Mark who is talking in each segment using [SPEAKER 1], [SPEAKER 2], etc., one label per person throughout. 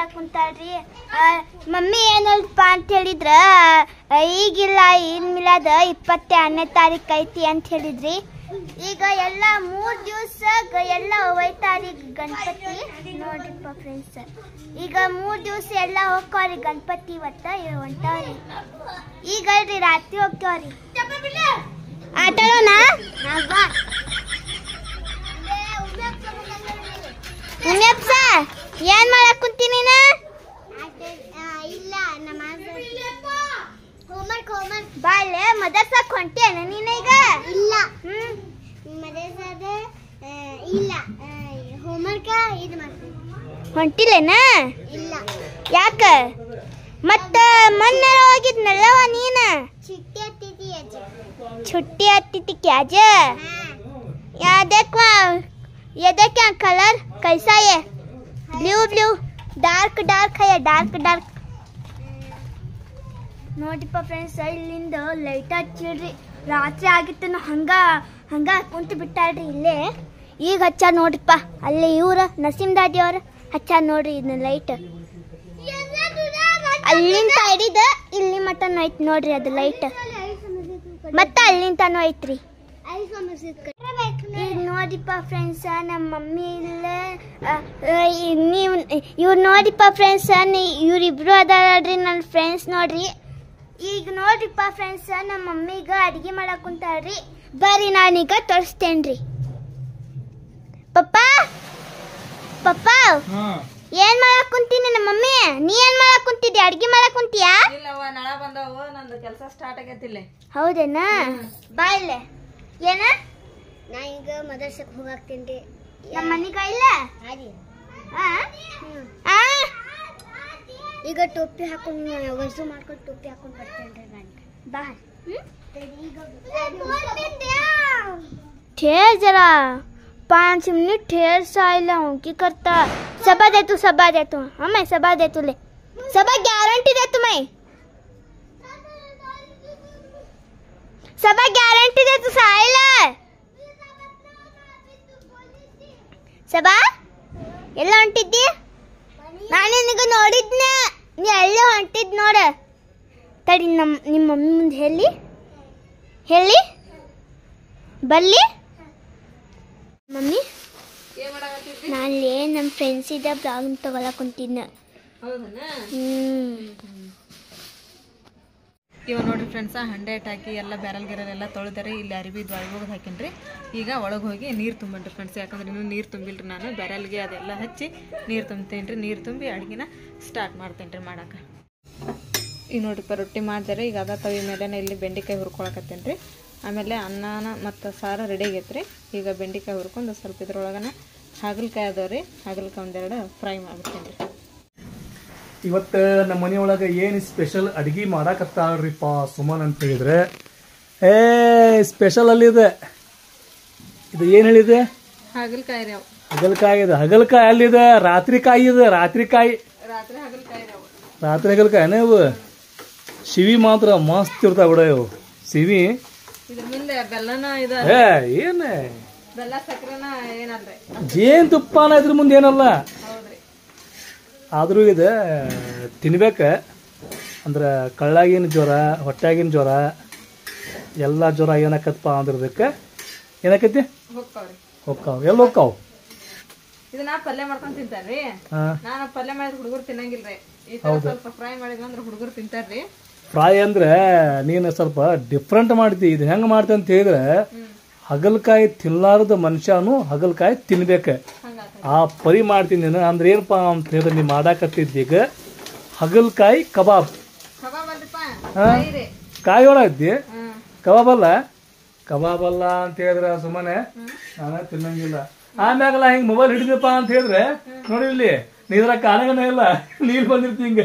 [SPEAKER 1] ಮಾಡಕ್ ಕುಂತಾಳ್ರಿ ಆ, ಮಮ್ಮಿ ಏನಲ್ಪ ಅಂತ ಹೇಳಿದ್ರ ಆ, ಈಗಿಲ್ಲ ಈದ್ ಮಿಲಾದ ಇಪ್ಪತ್ತೆರಡನೇ ತಾರೀಕು ಐತಿ ಅಂತ ಹೇಳಿದ್ರಿ ಈಗ ಎಲ್ಲ ಮೂರ್ ದಿವಸ ಎಲ್ಲ ಹೋಯ್ತಾರಿ ಗಣಪತಿ ನೋಡ್ರಿಪ್ಪ ಫ್ರೆಂಡ್ಸ್ ಈಗ ಮೂರ್ ದಿವಸ ಎಲ್ಲ ಹೋಗ್ತಾವ್ರಿ ಗಣಪತಿ ಇವತ್ತ ಹೊಂಟಾವ್ರಿ ಈಗ ಅಲ್ರಿ ರಾತ್ರಿ ಹೋಗ್ತಾವ್ರಿ ಆಟಾಡೋಣ ಉಮ್ಯಪ್ಸ ಏನ್ ಮಾಡಕ್ ಕುಂತೀನಿ ನೀನು ಇಲ್ಲ ಹೋಮ್ವರ್ಕ್ ಹೋಮ್ವರ್ಕ್ ಬಾಳೆ ಮದರ್ಸಕ್ ಹೊಂಟೇನ ನೀನೀಗ ಇಲ್ಲ ಹ್ಮ್ ಮದರ್ಸದ ಇಲ್ಲ ಹೋಮ್ವರ್ಕ್ ಇದು ಮಾಡ್ತೀನಿ ಹೊಂಟಿಲ್ಲೇನ ಇಲ್ಲ ಯಾಕ ಮತ್ತ ಮೊನ್ನೆ ಹೋಗಿದ್ನಲ್ಲವ ನೀನ ಚುಟ್ಟಿ ಹತ್ತಿತಿ छुट्टी आती थी क्या जे यहाँ देखो ये देखे कलर कैसा है ब्लू ब्लू डार्क डार्क है ये डार्क डार्क ನೋಡಿಪ್ಪ ಫ್ರೆಂಡ್ಸ್ ಇಲ್ಲಿಂದ ಲೈಟ್ ಹಚ್ಚಿಡ್ರಿ ರಾತ್ರಿ ಆಗಿತ್ತು ಹಂಗ ಹಂಗ ಕುಂತು ಬಿಟ್ಟಾಳ್ರಿ ಇಲ್ಲೇ ಈಗ ಹಚ್ಚಾರ ನೋಡ್ರಿಪ್ಪ ಅಲ್ಲಿ ಇವ್ರ ನಸೀಮ್ ದಾದಿ ಅವ್ರ ಹಚ್ಚಾರ ನೋಡ್ರಿ ಇದನ್ನ ಲೈಟ್ ಅಲ್ಲಿಂದ ಹಿಡಿದ ಇಲ್ಲಿ ಮಟನ್ ಐತ್ ನೋಡ್ರಿ ಅದು ಲೈಟ್ ಮತ್ತ ಅಲ್ಲಿಂತಾನು ಐತ್ರಿ ಈಗ ನೋಡಿಪ್ಪ ಫ್ರೆಂಡ್ಸ್ ನಮ್ಮ ಮಮ್ಮಿ ಇಲ್ಲ ನೀವು ಇವ್ರು ನೋಡಿಪ್ಪ ಫ್ರೆಂಡ್ಸ್ ಇವ್ರಿಬ್ರು ಅದಾಳ್ರಿ ನನ್ನ ಫ್ರೆಂಡ್ಸ್ ನೋಡ್ರಿ ಈಗ ನೋಡ್ರಿಪ್ಪ ಫ್ರೆಂಡ್ಸ್ ನಮ್ಮ ಮಮ್ಮಿಗ ಅಡಿಗೆ ಮಾಡಕ್ ಕುಂತಾಳ್ರಿ ಬರ್ರಿ ನಾನೀಗ ತೋರಿಸ್ತೇನ್ರಿ ಪಪ್ಪ ಪಪ್ಪ ಏನ್ ಮಾಡಕ್ ಕುಂತೀನಿ ನಮ್ಮ ಮಮ್ಮಿ ನೀ ಏನ್ ಮಾಡಕ್ ಕುಂತಿದ್ದಿ ಅಡಿಗೆ ಮಾಡಕ್ ಕುಂತೀಯಾ
[SPEAKER 2] ಇಲ್ಲವ್ವ ನಾಳೆ ಬಂದವು ನಂದು ಕೆಲಸ ಸ್ಟಾರ್ಟ್ ಆಗೈತಿಲ್ಲ
[SPEAKER 1] ಹೌದೇನಾ ಬಾ ಇಲ್ಲೇ ಏನ ನಾ ಈಗ ಮದರ್ಸಕ್ ಹೋಗಾಕ್ತೀನಿ ನಮ್ಮ ಮನಿಗ ಇಲ್ಲ ಆ? ಆ? ಈಗ ಟೋಪಿ ಹಾಕೊಂಡು ವಜು ಮಾಡ್ಕೊಂಡು ಟೋಪಿ ಹಾಕೊಂಡು ಬರ್ತೇನೆ ನಾನು ಬಾ ठहर जरा पाँच मिनट ठहर साइला हूँ की करता सबा दे तू सबा दे तू हाँ मैं सबा दे तू ले सबा गारंटी दे तुम्हें सबा गारंटी दे तू साइला सबಾ ಎಲ್ಲ ಹೊಂಟಿದ್ದಿ ನಾನು ನಿನಗೆ ನೋಡಿದ್ನ ನೀ ಎಲ್ಲ ಹೊಂಟಿದ್ ನೋಡ ತಡಿ ನಮ್ಮ ನಿಮ್ಮ ಮಮ್ಮಿ ಮುಂದೆ ಹೇಳಿ ಹೇಳಿ ಬಲ್ಲಿ ಮಮ್ಮಿ
[SPEAKER 2] ಏನ್ ಮಾಡಾಕತ್ತಿದ್ದಿ
[SPEAKER 1] ನಾಳೆ ನಮ್ಮ ಫ್ರೆಂಡ್ಸ್ ಇದ್ದ ಬ್ಲಾಗ್ ತಗೊಳಕ್ ಕುಂತಿದ್ನ
[SPEAKER 2] ಹೌದನ
[SPEAKER 1] ಹ್ಮ್
[SPEAKER 2] ಇವ ನೋಡ್ರಿ ಫ್ರೆಂಡ್ಸ ಹಂಡೆ ಹಾಕಿ ಎಲ್ಲ ಬ್ಯಾರಲ್ ಗಿರಲ್ ಎಲ್ಲ ತೊಳೆದರೆ ಇಲ್ಲಿ ಅರಿವಿ ಒಳಗೆ ಹೋಗಿ ಹಾಕಿನ್ರಿ ಈಗ ಒಳಗೆ ಹೋಗಿ ನೀರು ತುಂಬನ್ರಿ ಫ್ರೆಂಡ್ಸ್ ಯಾಕಂದ್ರೆ ಇನ್ನೂ ನೀರು ತುಂಬಿಲ್ರಿ ನಾನು ಬ್ಯಾರಲ್ಗೆ ಅದೆಲ್ಲ ಹಚ್ಚಿ ನೀರು ತುಂಬ್ತೀನಿ ರೀ ನೀರು ತುಂಬಿ ಅಡುಗೆನ ಸ್ಟಾರ್ಟ್ ಮಾಡ್ತೀನಿ ರೀ ಮಾಡಕ್ಕೆ ಈಗ ನೋಡ್ರಿಪ್ಪ ರೊಟ್ಟಿ ಮಾಡಿದರೆ ಈಗ ಅದ ತವಿ ಮೇಲೆ ಇಲ್ಲಿ ಬೆಂಡೆಕಾಯಿ ಹುರ್ಕೊಳಕತ್ತೇನೆ ರೀ ಆಮೇಲೆ ಅನ್ನನ ಮತ್ತು ಸಾರು ರೆಡಿ ಆಗೈತೆ ರೀ ಈಗ ಬೆಂಡೆಕಾಯಿ ಹುರ್ಕೊಂಡು ಸ್ವಲ್ಪ ಇದ್ರೊಳಗನ ಹಾಗಲಕಾಯಿ ಅದಾವ ರೀ ಹಾಗಲಕಾಯಿ ಒಂದೆರಡು ಫ್ರೈ ಮಾಡ್ಬಿಡ್ತೀನಿ ರೀ
[SPEAKER 3] ಇವತ್ತು ನಮ್ಮ ಮನೆಯೊಳಗೆ ಏನು ಸ್ಪೆಷಲ್ ಅಡಿಗೆ ಮಾಡಾಕತ್ತಾಳ್ರಿಪ್ಪ ಸುಮನ್ ಅಂತ ಹೇಳಿದ್ರೆ ಏ ಸ್ಪೆಷಲ್ ಅಲ್ಲಿದೆ ಇದು ಏನು ಹೇಳಿದೆ
[SPEAKER 2] ಹಾಗಲಕಾಯಿ ರೀ ಅವು
[SPEAKER 3] ಹಗಲ್ಕಾಯಿ ಇದೆ ಹಗಲ್ಕಾಯಿ ಅಲ್ಲಿದೆ ರಾತ್ರಿ ಕಾಯಿ ಇದೆ ರಾತ್ರಿ ಕಾಯಿ
[SPEAKER 2] ರಾತ್ರಿ ಹಾಗಲಕಾಯಿ ರೀ ಅವು
[SPEAKER 3] ರಾತ್ರಿ ಹಗಲ್ಕಾಯಿನ ಇವು ಶಿವಿ ಮಾತ್ರ ಮಸ್ತ್ ಇರ್ತಾವ ಬಿಡ ಇವು ಸಿವಿ
[SPEAKER 2] ಇದ್ರ ಮುಂದೆ ಬೆಲ್ಲನ ಇದು
[SPEAKER 3] ಏ ಏನು
[SPEAKER 2] ಬೆಲ್ಲ ಸಕ್ಕರೆನ ಏನಲ್ರಿ
[SPEAKER 3] ಜೇನ್ ತುಪ್ಪನ ಇದ್ರ ಮುಂದೆ ಏನಲ್ಲ
[SPEAKER 2] ಹೌದ್ರಿ
[SPEAKER 3] ಆದರೂ ಇದು ತಿನ್ಬೇಕ ಅಂದ್ರೆ ಕಳ್ಳಾಗಿನ ಜ್ವರ ಹೊಟ್ಯಾಗಿನ ಜ್ವರ ಎಲ್ಲ ಜ್ವರ ಏನಾಕತ್ತಪ್ಪ ಅಂದ್ರದಕ್ಕೆ ಏನಾಕೈತಿ
[SPEAKER 2] ಹೋಗ್ತಾವ್ರಿ
[SPEAKER 3] ಹೊಕ್ಕಾವ್ ಎಲ್ಲಿ ಹೊಕ್ಕಾವ್
[SPEAKER 2] ಇದನ್ನ ಪಲ್ಯ ಮಾಡ್ಕೊಂಡ್ ತಿಂತಾರ್ರಿ
[SPEAKER 3] ಹಾಂ
[SPEAKER 2] ನಾನು ಪಲ್ಯ ಮಾಡಿದ್ರೆ ಹುಡುಗರು ತಿನ್ನಂಗಿಲ್ರಿ ಈ ತರ ಸ್ವಲ್ಪ ಫ್ರೈ ಮಾಡಿದ್ರಂದ್ರೆ ಹುಡುಗರು ತಿಂತಾರ್ರಿ
[SPEAKER 3] ಫ್ರೈ ಅಂದ್ರೆ ನೀನು ಸ್ವಲ್ಪ ಡಿಫ್ರೆಂಟ್ ಮಾಡ್ತಿ ಇದು ಹೆಂಗೆ ಮಾಡ್ತಿ ಅಂತ ಹೇಳಿದ್ರೆ ಹಗಲ್ಕಾಯಿ ತಿನ್ಲಾರದ ಮನುಷ್ಯನು ಹಗಲ್ಕಾಯಿ ತಿನ್ಬೇಕು
[SPEAKER 2] ಹಂಗಾತ
[SPEAKER 3] ಆ ಪರಿ ಮಾಡ್ತೀನಿ ನೀನು ಅಂದ್ರೆ ಏನಪ್ಪ ಅಂತ ಹೇಳಿದ್ರೆ ನೀವು ಮಾಡಾಕತ್ತಿದ್ದೀಗ ಹಗಲ್ಕಾಯಿ ಕಬಾಬ್
[SPEAKER 2] ಕಬಾಬ್ ಅಲ್ರಿಪ್ಪ
[SPEAKER 3] ಹಾ?
[SPEAKER 2] ಫ್ರೈ ರೀ
[SPEAKER 3] ಕಾಯಿ ಒಳಗೈತಿ
[SPEAKER 2] ಹ್ಮ್
[SPEAKER 3] ಕಬಾಬ್ ಅಲ್ಲ ಕಬಾಬ್ ಅಲ್ಲ ಅಂತ ಹೇಳಿದ್ರೆ ಸುಮ್ಮನೆ ನಾನು ತಿನ್ನಂಗಿಲ್ಲ ಆಮ್ಯಾಗಲ್ಲ ಹಿಂಗ್ ಮೊಬೈಲ್ ಹಿಡಿದಪ್ಪ ಅಂತ ಹೇಳಿದ್ರೆ ನೋಡಿ ಇಲ್ಲಿ ನೀದ್ರ ಕಾಣಗನ ಇಲ್ಲ ನೀಲ್ ಬಂದಿರ್ತಿ ಹಿಂಗ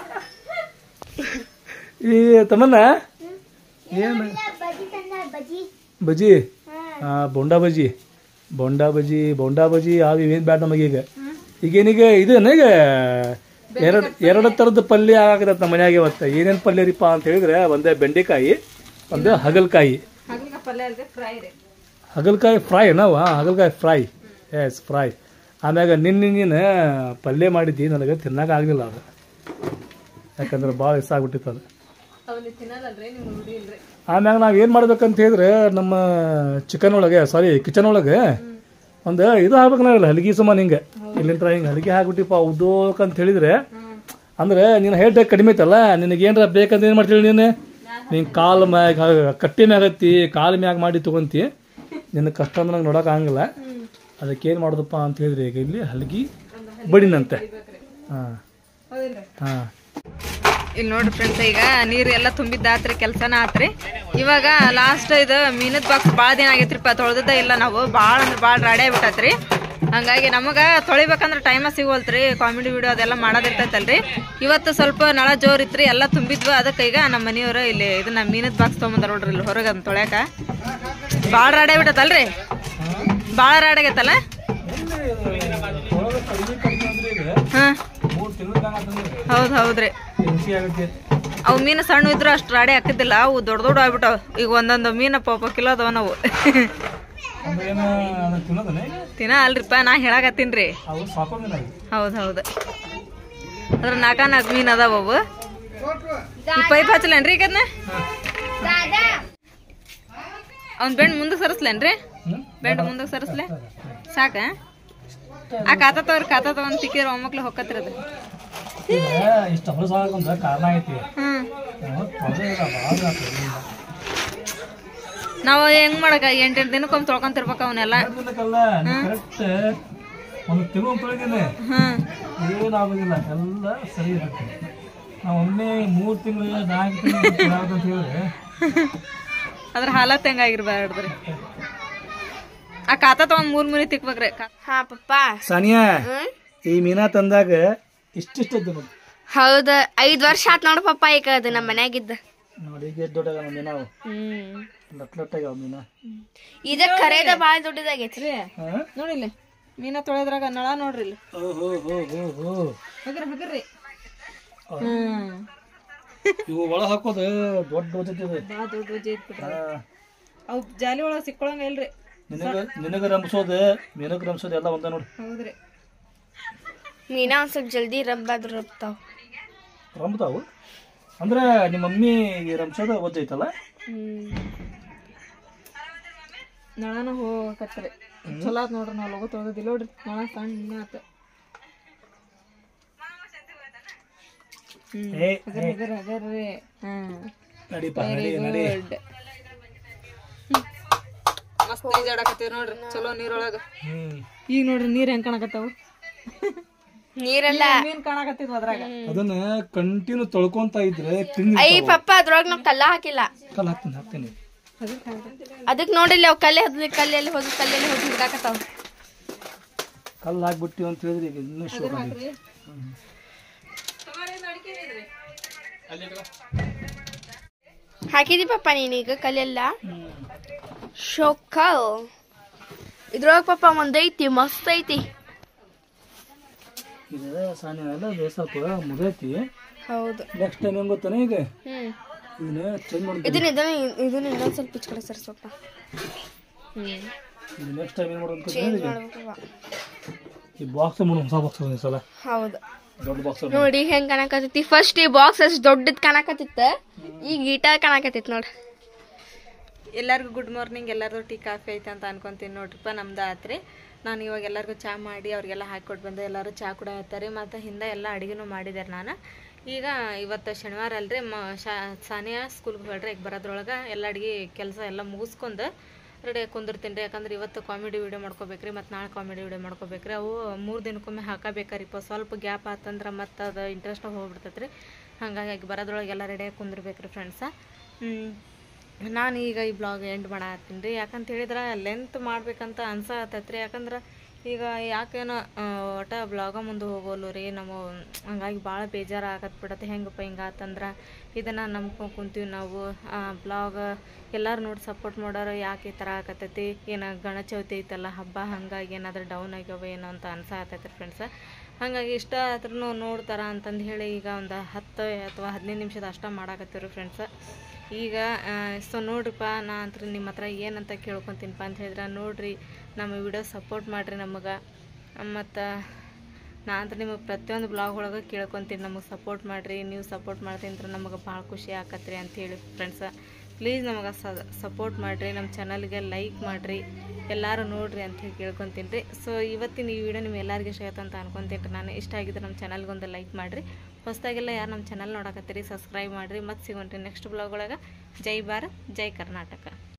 [SPEAKER 3] ಈ ತಮ್ಮನ್ನ ಏನು
[SPEAKER 1] ಬಜಿ ತಂದ ಬಜಿ
[SPEAKER 3] ಬಜಿ ಹಾ ಬೊಂಡಾ ಬಜಿ ಬೊಂಡಾ ಬಜಿ ಬೊಂಡಾ ಬಜಿ ಅವು ಇವೇನ್ ಬ್ಯಾಡ ನಮಗೀಗ ಈಗೇನೀಗ ಇದೇನ ಈಗ ಎರಡು ಎರಡು ಥರದ ಪಲ್ಯ ಆಗತ್ತೆ ನಮ್ಮ ಮನ್ಯಾಗ ಇವತ್ತು ಏನೇನು ಪಲ್ಯ ರೀಪ ಅಂತ ಹೇಳಿದ್ರೆ ಒಂದೇ ಬೆಂಡೆಕಾಯಿ ಒಂದು ಹಗಲ್ಕಾಯಿ
[SPEAKER 2] ಹಾಗಲಕಾಯಿ ಪಲ್ಯ ಅಲ್ರಿ ಫ್ರೈ ರೀ
[SPEAKER 3] ಹಗಲ್ಕಾಯಿ ಫ್ರೈ ನಾವು ಹಾಗಲ್ಕಾಯಿ ಫ್ರೈ ಎಸ್ ಫ್ರೈ ಆಮ್ಯಾಗ ನಿನ್ನೆ ನೀನು ಪಲ್ಯ ಮಾಡಿದ್ದಿ ನನಗೆ ತಿನ್ನಕ್ಕೆ ಆಗಲಿಲ್ಲ ಅದು ಯಾಕಂದ್ರೆ ಭಾಳ ಇಷ್ಟ ಆಗ್ಬಿಟ್ಟಿತ್ತು ಅದು
[SPEAKER 2] ಅವಲ್ಲಿ ತಿನ್ನಲ್ಲಲ್ರಿ ನಿಮ್ಗೆ ರೂಢಿ ಇಲ್ರಿ
[SPEAKER 3] ಆಮ್ಯಾಗ ನಾವು ಏನು ಮಾಡ್ಬೇಕಂತ ಹೇಳಿದ್ರೆ ನಮ್ಮ ಚಿಕನ್ ಒಳಗೆ ಸಾರಿ ಕಿಚನ್ ಒಳಗೆ ಒಂದು ಇದು ಹಾಕ್ಬೇಕು ನಾವಿಲ್ಲ ಹಲಗಿ ಸುಮಾರು ಹಿಂಗೆ ಇಲ್ಲಿಂದ ಹಿಂಗೆ ಹಲಗಿ ಹಾಕ್ಬಿಟ್ಟಿಪ್ಪ ಉದ್ದೋಕ್ ಅಂತ ಹೇಳಿದ್ರೆ ಅಂದ್ರೆ ನೀನು ಹೇಳ್ದೆ ಕಡಿಮೆ ಐತಲ್ಲ ನಿನಗೆ ಏನಾರ ಬೇಕಂತ ಏನು ಮಾಡ್ತೀವಿ ನೀನು ನೀನು ಕಾಲು ಮ್ಯಾಗ ಕಟ್ಟಿ ಮ್ಯಾಗ ಹತ್ತಿ ಕಾಲು ಮ್ಯಾಗ ಮಾಡಿ ತೊಗೊಂತಿ ನಿನ್ನ ಕಷ್ಟ ಅಂದ್ರೆ ನಂಗೆ ನೋಡೋಕೆ ಆಗಂಗಿಲ್ಲ ಅದಕ್ಕೆ ಏನು ಮಾಡೋದಪ್ಪ ಅಂತ ಹೇಳಿದ್ರೆ ಈಗ ಇಲ್ಲಿ ಹಲಗಿ ಬಡಿನಂತೆ ಹಾಂ
[SPEAKER 2] ಹೌದಿಲ್ರಿ
[SPEAKER 3] ಹಾಂ
[SPEAKER 2] ಇಲ್ಲಿ ನೋಡ್ರಿ ಫ್ರೆಂಡ್ಸ್ ಈಗ ನೀರು ಎಲ್ಲ ತುಂಬಿದ್ದಾತ್ರಿ ಕೆಲಸನ ಆತ್ರಿ ಇವಾಗ ಲಾಸ್ಟ್ ಇದು ಮೀನದ ಬಾಕ್ಸ್ ಭಾಳ ದಿನ ಆಗೈತ್ರಿಪ್ಪ ತೊಳೆದ ಇಲ್ಲ ನಾವು ಭಾಳ ಅಂದ್ರೆ ಭಾಳ ರಾಡಿ ಆಗ್ಬಿಟ್ಟತ್ರಿ ಹಂಗಾಗಿ ನಮಗೆ ತೊಳಿಬೇಕಂದ್ರೆ ಟೈಮ ಸಿಗೋಲ್ತ್ರಿ ಕಾಮಿಡಿ ವಿಡಿಯೋ ಅದೆಲ್ಲ ಮಾಡೋದಿರ್ತೈತಲ್ರಿ ಇವತ್ತು ಸ್ವಲ್ಪ ನಳ ಜೋರ್ ಇತ್ರಿ ಎಲ್ಲ ತುಂಬಿದ್ವು ಅದಕ್ಕೆ ಈಗ ನಮ್ಮ ಮನೆಯವರು ಇಲ್ಲಿ ಇದನ್ನ ಮೀನದ ಬಾಕ್ಸ್ ತೊಗೊಂಬಂದಾರ ನೋಡ್ರಿ ಇಲ್ಲಿ ಹೊರಗೆ ಅದನ್ನ ತೊಳ್ಯಾಕ ಭಾಳ ರಾಡಿ ಆಗ್ಬಿಟ್ಟತಲ್ರಿ ಭಾಳ ರಾಡಿ ಆಗೈತಲ್ಲ ಹಾಂ
[SPEAKER 3] ಮೂರು ತಿಂಗಳು
[SPEAKER 2] ಹೌದು ಹೌದ್ರಿ
[SPEAKER 3] ಆಗುತ್ತೆ
[SPEAKER 2] ಅವು ಮೀನು ಸಣ್ಣ ಇದ್ರು ಅಷ್ಟು ರಾಡಿ ಹಾಕಿದ್ದಿಲ್ಲ ಅವು ದೊಡ್ಡ ದೊಡ್ಡ ಆಗ್ಬಿಟ್ಟವು ಈಗ ಒಂದೊಂದು ಮೀನು ಪಾಪ ಕಿಲೋ ಅದಾವ ನಾವು
[SPEAKER 3] ಅಂದ್ರೆ ಏನು ಅದನ್ನ ತಿನ್ನೋದನ್ನ ಈಗ?
[SPEAKER 2] ತಿನ್ನ ಅಲ್ರಿಪ್ಪ ನಾ ಹೇಳಾಕತ್ತೀನಿ ರೀ
[SPEAKER 3] ಅವು ಸಾಕೋಂಗಿಲ್ಲ
[SPEAKER 2] ಹೌದು ಹೌದು ಅದ್ರ ನಾಲ್ಕ ನಾಲ್ಕು ಮೀನು ಅದಾವ ಅವು ಈ ಪೈಪ್ ಹಚ್ಚಲೇನ್ರಿ ಈಗ ಅದನ್ನ ಅವ್ನ ಬೆಂಡ್ ಮುಂದಕ್ಕೆ ಸರಿಸ್ಲೇನ್ರಿ
[SPEAKER 3] ಹ್ಮ್?
[SPEAKER 2] ಬೆಂಡ್ ಮುಂದಕ್ಕೆ ಸರಿಸ್ಲೆ ಸಾಕ ಆ ಕಾತತ್ತವ್ರಿ ಕಾತತ್ತವ ಅಂತ ತಿಕ್ಕಿರ ಒಮ್ಮಕ್ಳು ಹೊಕ್ಕತ್ರಿ ಅದು
[SPEAKER 3] ಈಗ ಇಷ್ಟು ಹೊಲಸು ಆಗಂತ ಕಾರಣ ಐತಿ
[SPEAKER 2] ಹ್ಮ್
[SPEAKER 3] ನಾವು ತೊಳ್ದೇ ಇಲ್ಲ, ಭಾಳ ಆತು ಇಲ್ಲಿಂದ.
[SPEAKER 2] ನಾವು ಹೆಂಗ್ ಮಾಡಕ ಎಂಟೆಂಟು ದಿನಕ್ಕೊಮ್ಮೆ ತೊಳ್ಕೊಂತಿರ್ಬೇಕು ಅವನ್ನೆಲ್ಲ
[SPEAKER 3] ಎರಡ್ ದಿನಕ್ಕಲ್ಲ ಕರೆಕ್ಟ್ ಒಂದು ತಿಂಗಳು ತೊಳೆದಿನಿ
[SPEAKER 2] ಹ್ಮ್
[SPEAKER 3] ಏನಾಗೋದಿಲ್ಲ ಎಲ್ಲ ಸರಿ ಇರುತ್ತೆ ನಾವು ಒಮ್ಮೆ ಮೂರು ತಿಂಗಳು ನಾಲ್ಕು ತಿಂಗಳು ಅಂತ ಹೇಳಿದ್ರೆ
[SPEAKER 2] ಅದ್ರ ಹಾಲತ್ ಹೆಂಗಾಗಿರ್ಬಾರ್ದ್ರಿ ಆ ಖಾತಾ ತಗೊಂಡ್ ಮೂರ್ ಮೂರಿ ತಿಕ್ಬೇಕ್ರಿ ಕಾ-
[SPEAKER 1] ಹಾ ಪಪ್ಪ
[SPEAKER 3] ಸಾನಿಯಾ ಈ ಮೀನಾ ತಂದಾಗ ಇಷ್ಟಿಷ್ಟದ್ದು ನೋಡಿ
[SPEAKER 1] ಹೌದ ಐದ್ ವರ್ಷ ಆತ್ ನೋಡು ಪಪ್ಪ ಈಗ ಅದು ನಮ್ಮ ಮನ್ಯಾಗಿದ್ದ
[SPEAKER 3] ನೋಡಿ ಈಗ ಎಷ್ಟ್ ದೊಡ್ಡ ಮೀನಾವು
[SPEAKER 1] ಹ್ಮ್
[SPEAKER 3] ಲಟ್ ಲಟ್ಟಾಗ್ಯಾವ ಮೀನಾ
[SPEAKER 1] ಇದ ಕರೆದ ಬಾಳ ದೊಡ್ಡದಾಗೈತ್ರಿ
[SPEAKER 3] ಹಾಂ
[SPEAKER 2] ನೋಡಿಲ್ಲಿ ಮೀನ ತೊಳೆದ್ರಾಗ ನಳ ನೋಡ್ರಿ ಇಲ್ಲಿ
[SPEAKER 3] ಓಹೋ ಹೋ ಹೋ ಹೋ
[SPEAKER 2] ಹಗರ್ ಹಗರ್ರಿ ಹ್ಮ್
[SPEAKER 3] ಇವು ಒಳ ಹಾಕೋದು ದೊಡ್ಡ ಓದೈತಿ ಇದು
[SPEAKER 2] ಬಾ ದೊಡ್ಡ ವಜ್ಜೆ ಐತ್ಬಿಟ್ರಿ
[SPEAKER 3] ಹಾ.
[SPEAKER 2] ಅವ್ ಜಾಲಿ ಒಳಗ್ ಸಿಕ್ಕೊಳಂಗ ಇಲ್ರಿ
[SPEAKER 3] ನಿನಗ ನಿನಗ ರಂಬಿಸೋದು ನಿನಗ ರಂಬಿಸೋದು ಎಲ್ಲ ಒಂದ ನೋಡಿ
[SPEAKER 2] ಹೌದ್ರಿ
[SPEAKER 1] ಮೀನಾ ಒಂದ್ ಸ್ವಲ್ಪ ಜಲ್ದಿ ರಬ್ಬಾದ್ರು ರಬ್ತಾವ್
[SPEAKER 3] ರಂಬ್ತಾವು ಅಂದ್ರೆ ನಿಮ್ಮ ಮಮ್ಮಿ ರಂಬಿಸೋದು ಒದ್ದೈತಲ್ಲ
[SPEAKER 1] ಹ್ಮ್
[SPEAKER 2] ನಳನ ಹೋಗಕತ್ರಿ ಚಲೋ ಆತ್ ನೋಡ್ರಿ ನಾವ್ ಲಗು ತೊಳ್ದಿಲ್ಲ ನೋಡ್ರಿ ನಳ ಸಣ್ಣ ಆತ ಹ್ಮ್
[SPEAKER 3] ಏ
[SPEAKER 2] ಹಗರ್ ಹಗರ್ ಹಗರ್ರಿ ಹ್ಮ್
[SPEAKER 3] ನಡಿಪ ನಡಿ ನಡಿ
[SPEAKER 2] ಗುಡ್ ಮಸ್ತ್ ಈಜಾಡಕತ್ತೀವಿ ನೋಡ್ರಿ ಚಲೋ ನೀರೊಳಗ
[SPEAKER 3] ಹ್ಮ್
[SPEAKER 2] ಈಗ ನೋಡ್ರಿ ನೀರ್ ಹೆಂಗ್ ಕಾಣಕತ್ತಾವು
[SPEAKER 1] ನೀರೆಲ್ಲ
[SPEAKER 2] ಮೀನ್ ಕಾಣಕತ್ತಿದ್ವು ಅದ್ರಾಗ
[SPEAKER 3] ಅದನ್ನ ಕಂಟಿನ್ಯೂ ತೊಳ್ಕೊಂತ ಇದ್ರೆ ತಿಂದು
[SPEAKER 1] ಐ ಪಪ್ಪ ಅದ್ರೊಳಗ್ ನಾವ್ ಕಲ್ಲ ಹಾಕಿಲ್ಲ
[SPEAKER 3] ಕಲ್ ಹಾಕ್ತೀನಿ ಹಾಕ್ತೀನಿ
[SPEAKER 1] ಅದಕ್ ನೋಡಿಲ್ಲ ಅವ್ ಕಲ್ಲೆ ಹದ್ಲಿ ಕಲ್ಲೆಲ್ಲಿ ಹೋಗಿ ಕಲ್ಲೆಲ್ಲಿ ಹೋಗಿ ಹಿಡ್ಕಾಕತ್ತಾವ
[SPEAKER 3] ಕಲ್ ಹಾಕ್ಬಿಟ್ಟಿವಿ ಅಂತ ಹೇಳಿದ್ರೆ ಈಗ ಇನ್ನೂ ಶೋಕ
[SPEAKER 1] ಹಾಕಿದಿ ಪಪ್ಪ ನೀನೀಗ ಕಲ್ಲೆಲ್ಲ ಶೋಕಲ್ ಇದ್ರೊಳಗ ಪಪ್ಪ ಒಂದೈತಿ ಮಸ್ತ್ ಐತಿ
[SPEAKER 3] ಇದು ಸಾನಿ ಎಲ್ಲ ಸ್ವಲ್ಪ ಮುದೈತಿ
[SPEAKER 1] ಹೌದು
[SPEAKER 3] ನೆಕ್ಸ್ಟ್ ಟೈಮ್ ಹೆಂಗ್ ಗೊತ್ತಾನೆ ಈಗ
[SPEAKER 1] ಹ್ಮ್
[SPEAKER 3] ಇದನ್ನ ಚೇಂಜ್ ಮಾಡಿ
[SPEAKER 1] ಇದನ್ನ ಇದನ್ನ ಇದನ್ನ ಇನ್ನೊಂದ್ ಸ್ವಲ್ಪ ಈಚ್ ಕಡೆ ಸರ್ಸಪ್ಪ ಹ್ಮ್
[SPEAKER 3] ನೆಕ್ಸ್ಟ್ ಟೈಮ್ ಏನ್ ಮಾಡೋದು
[SPEAKER 1] ಚೇಂಜ್ ಮಾಡ್ಬೇಕವ್ವ
[SPEAKER 3] ಈ ಬಾಕ್ಸ್ ಮಾಡೋದು ಹೊಸ ಬಾಕ್ಸ್ ಈ ಸಲ
[SPEAKER 1] ಹೌದು
[SPEAKER 3] ದೊಡ್ಡ ಬಾಕ್ಸ್
[SPEAKER 1] ನೋಡಿ ಹೆಂಗ್ ಕಾಣಕತ್ತೈತಿ ಫಸ್ಟ್ ಈ ಬಾಕ್ಸ್ ಅಷ್ಟ್ ದೊಡ್ಡದ್ ಕಾಣಕತ್ತಿತ್ತ ಈಗ ಗೀಟ ಕಾಣಕತ್ತೈತಿ ನೋಡ್
[SPEAKER 2] ಎಲ್ಲರಿಗೂ ಗುಡ್ ಮಾರ್ನಿಂಗ್ ಎಲ್ಲರದು ಟೀ ಕಾಫಿ ಐತೆ ಅಂತ ಅನ್ಕೊಂತೀನಿ ನೋಡ್ರಿಪ್ಪ ನಮ್ದು ಆತ್ರಿ ನಾನು ಇವಾಗ ಎಲ್ಲರಿಗೂ ಚಾ ಮಾಡಿ ಅವ್ರಿಗೆಲ್ಲ ಹಾಕಿಕೊಟ್ಟು ಬಂದೆ ಎಲ್ಲರೂ ಚಾ ಕೂಡ ಹೇಳ್ತಾರೆ ಮತ್ತು ಹಿಂದೆ ಎಲ್ಲ ಅಡುಗೆನೂ ಮಾಡಿದ್ದಾರೆ ನಾನು ಈಗ ಇವತ್ತು ಶನಿವಾರ ಅಲ್ರಿ ಮ ಶಾ ಸಾನಿಯಾ ಸ್ಕೂಲ್ಗೆ ಹೊರಡ್ರೆ ಈಗ ಬರೋದ್ರೊಳಗೆ ಎಲ್ಲ ಅಡುಗೆ ಕೆಲಸ ಎಲ್ಲ ಮುಗಿಸ್ಕೊಂಡು ರೆಡಿ ಕುಂದಿರ್ತೀನಿ ರೀ ಯಾಕಂದ್ರೆ ಇವತ್ತು ಕಾಮಿಡಿ ವಿಡಿಯೋ ಮಾಡ್ಕೋಬೇಕ್ರಿ ಮತ್ತು ನಾಳೆ ಕಾಮಿಡಿ ವಿಡಿಯೋ ಮಾಡ್ಕೋಬೇಕ್ರಿ ಅವು ಮೂರು ದಿನಕ್ಕೊಮ್ಮೆ ಹಾಕಬೇಕಾರಿಪ್ಪ ಸ್ವಲ್ಪ ಗ್ಯಾಪ್ ಆತಂದ್ರೆ ಮತ್ತು ಅದು ಇಂಟ್ರೆಸ್ಟ್ ಹೋಗ್ಬಿಡ್ತೈತೆ ರೀ ಹಾಗಾಗಿ ಆಗಿ ಬರೋದ್ರೊಳಗೆ ಎಲ್ಲ ರೆಡಿಯಾಗಿ ಕುಂದಿರ್ಬೇಕ್ರಿ ಫ್ರೆಂಡ್ಸ ನಾನು ಈಗ ಈ ಬ್ಲಾಗ್ ಎಂಡ್ ಮಾಡತ್ತೀನಿ ರೀ ಯಾಕಂತ ಹೇಳಿದ್ರೆ ಲೆಂತ್ ಮಾಡ್ಬೇಕಂತ ಅನ್ಸತ್ತೈತೆ ರೀ ಯಾಕಂದ್ರೆ ಈಗ ಯಾಕೇನೋ ಆ, ಒಟ್ಟ ಬ್ಲಾಗ ಮುಂದೆ ಹೋಗೋಲ್ಲ ರೀ ನಮ್ಮ ಹಂಗಾಗಿ ಭಾಳ ಬೇಜಾರು ಆಗತ್ತೆ ಬಿಡತ್ತೆ ಹೆಂಗಪ್ಪ ಹಿಂಗೆ ಆತಂದ್ರೆ ಇದನ್ನು ನಂಬ್ಕೊಂಡು ಕುಂತೀವಿ ನಾವು ಬ್ಲಾಗ್ ಎಲ್ಲರೂ ನೋಡಿ ಸಪೋರ್ಟ್ ಮಾಡೋರು ಯಾಕೆ ಈ ಥರ ಆಗತ್ತೈತಿ ಏನು ಗಣ ಚೌತಿ ಐತಲ್ಲ ಹಬ್ಬ ಹಂಗಾಗಿ ಏನಾದರೂ ಡೌನ್ ಆಗ್ಯಾವ ಏನೋ ಅಂತ ಅನ್ಸಾತೈತೆ ಫ್ರೆಂಡ್ಸ್ ಹಾಗಾಗಿ ಇಷ್ಟ ಆದ್ರೂ ನೋಡ್ತಾರ ಅಂತಂದು ಹೇಳಿ ಈಗ ಒಂದು ಹತ್ತು ಅಥವಾ ಹದಿನೈದು ನಿಮಿಷದ ಅಷ್ಟ ಮಾಡಾಕತ್ತೀವಿ ಫ್ರೆಂಡ್ಸ್ ಈಗ ಸೊ ನೋಡ್ರಿಪ್ಪ ನಾ ಅಂತ ನಿಮ್ಮ ಹತ್ರ ಏನಂತ ಕೇಳ್ಕೊತೀನಿಪ್ಪ ಅಂತ ಹೇಳಿದ್ರೆ ನೋಡ್ರಿ ನಮ್ಮ ವಿಡಿಯೋ ಸಪೋರ್ಟ್ ಮಾಡಿರಿ ನಮಗೆ ಮತ್ತು ನಾ ಅಂತ ನಿಮಗೆ ಪ್ರತಿಯೊಂದು ಬ್ಲಾಗ್ ಒಳಗೆ ಕೇಳ್ಕೊತೀನಿ ನಮಗೆ ಸಪೋರ್ಟ್ ಮಾಡಿರಿ ನೀವು ಸಪೋರ್ಟ್ ಮಾಡ್ತೀನಿ ನಮಗೆ ಭಾಳ ಖುಷಿ ಆಕತ್ರಿ ಅಂತ ಹೇಳಿ ಫ್ರೆಂಡ್ಸ ಪ್ಲೀಸ್ ನಮಗೆ ಸಪೋರ್ಟ್ ಮಾಡಿರಿ ನಮ್ಮ ಚಾನಲ್ಗೆ ಲೈಕ್ ಮಾಡಿರಿ ಎಲ್ಲರೂ ನೋಡ್ರಿ ಅಂತ ಹೇಳಿ ಕೇಳ್ಕೊತೀನಿ ರೀ ಸೊ ಇವತ್ತಿನ ಈ ವಿಡಿಯೋ ನಿಮ್ಮ ಎಲ್ಲರಿಗೂ ಇಷ್ಟ ಆಯ್ತು ಅಂತ ಅನ್ಕೊತೀನಿ ರೀ ನಾನು ಇಷ್ಟ ಆಗಿದ್ರೆ ನಮ್ಮ ಚಾನಲ್ಗೆ ಒಂದು ಲೈಕ್ ಮಾಡಿರಿ ಹೊಸದಾಗೆಲ್ಲ ಯಾರು ನಮ್ಮ ಚಾನಲ್ ನೋಡಕತ್ತೀರಿ ಸಬ್ಸ್ಕ್ರೈಬ್ ಮಾಡಿರಿ ಮತ್ತೆ ಸಿಗೋಣ್ರಿ ನೆಕ್ಸ್ಟ್ ಬ್ಲಾಗ್ ಒಳಗೆ ಜೈ ಭಾರತ್ ಜೈ ಕರ್ನಾಟಕ